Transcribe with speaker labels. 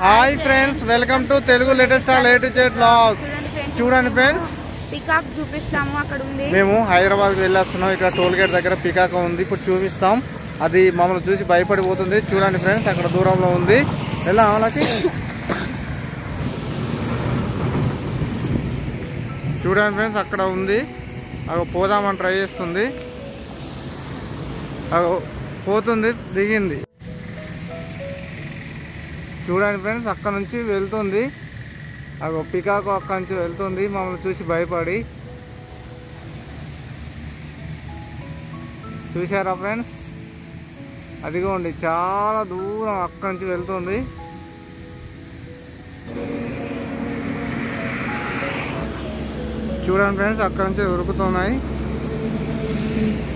Speaker 1: hi friends welcome to Telugu latest late jet blogs
Speaker 2: చూడండి friends
Speaker 1: చూడండి friends
Speaker 2: peacock చూపిస్తాము అక్కడ ఉంది
Speaker 1: మేము హైదరాబాద్ వెళ్ళొస్తున్నాం ఇక్కడ టోల్ గేట్ దగ్గర పికాక ఉంది ఇప్పుడు చూపిస్తాం అది మమ్మల్ని చూసి భయపడిపోతుంది చూడండి ఫ్రెండ్స్ అక్కడ దూరంలో ఉంది ఎలా వాళ్ళకి చూడండి ఫ్రెండ్స్ అక్కడ ఉంది అగో పోదామని ట్రై చేస్తుంది అగో పోతుంది దిగింది చూడండి ఫ్రెండ్స్ అక్కడ నుంచి వెళ్తుంది అగో పికాకు అక్కడ నుంచి వెళ్తుంది మమ్మల్ని చూసి భయపడి చూసారా ఫ్రెండ్స్ అదిగోండి చాలా దూరం అక్కడి నుంచి వెళ్తుంది చూడండి ఫ్రెండ్స్ అక్కడ నుంచి ఉరుకుతున్నాయి